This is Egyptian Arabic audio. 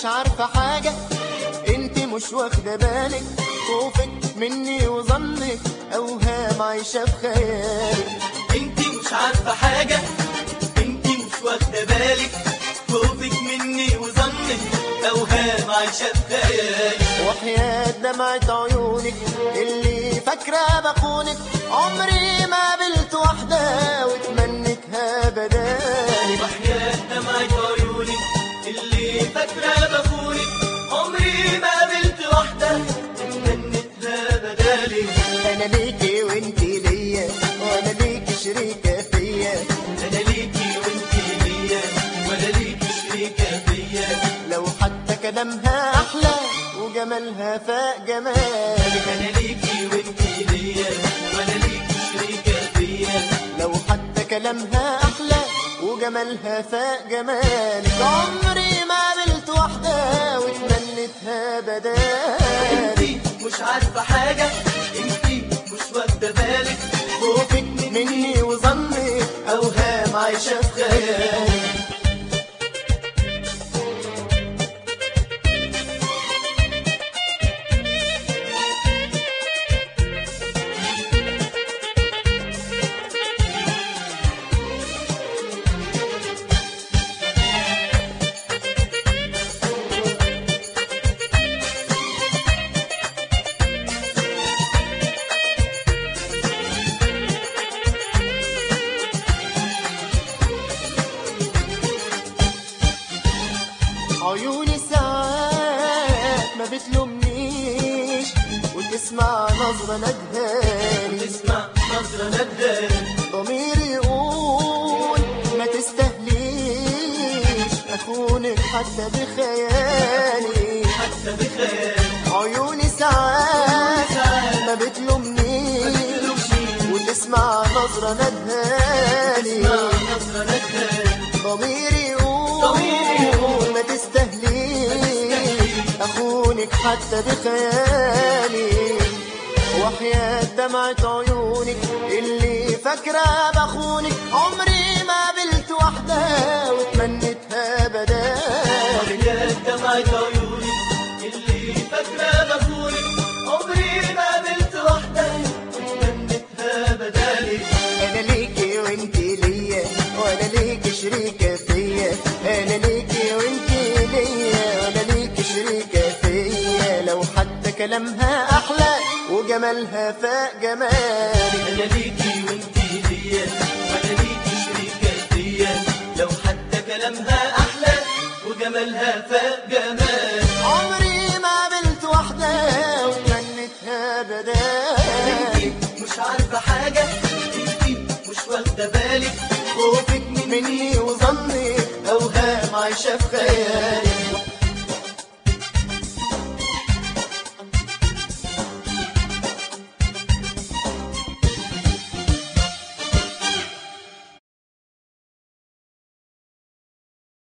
مش عارفة حاجة انت مش واخدة بالك خوفك مني وظنك اوهام عايشة في خيالك انت مش عارفة حاجة انت مش واخدة بالك خوفك مني وظنك اوهام عايشة في خيالك وحياة دمعة عيونك اللي فاكرة بخونك عمري ما قابلت واحدة واتمنتها بدالك وحياة دمعة عيونك اللي فاكرة بخونك عمري ما قابلت واحدة اتمنتها بدالي انا ليكي وانتي ليا وانا ليكي شريكة فيا انا ليكي وانتي ليا ولا ليكي شريكة فيا لو حتى كلامها احلى وجمالها فاق جمالك انا ليكي وانتي ليا ولا ليكي شريكة فيا لو حتى كلامها احلى وجمالها فاق جمالك عمري ما قابلت واحدة واتمنتها بدالك انتي مش عارفة حاجة انتي مش واخدة بالك خوفك مني وظنك اوهام عايشة في خيالك عيوني ساعات ما بتلومنيش وتسمع نظرة ندهاني تسمع نظرة ندان ضميري يقول ما تستهليش أخونك حتى بخيالي حتى بخيال عيوني ساعات ما بتلومنيش وتسمع نظرة ندهاني تسمع نظرة ندان ضميري يقول ضميري يقول ما تستهليش أخونك حتى بخيالي وحياة دمعة عيونك اللي فاكرة بخونك عمري ما قابلت واحدة واتمنتها بدالك يا دمعة عيونك اللي فاكرة بخونك عمري ما قابلت واحدة اتمنتها بدالك أنا ليكي وانتي ليا وأنا ليكي شريكة فيا أنا ليكي وانتي ليا وأنا ليكي شريكة فيا لو حتى كلامها أحلى وجمالها فاق جمالي انا ليكي وانتي ليا وانا ليكي شريكة فيا لو حتى كلامها احلى وجمالها فاق جمال عمري ما قابلت واحدة وتمنتها بدالي مش عارفة حاجة انتي مش واخدة بالك خوفك مني مني وظني اوهام عايشة في خيال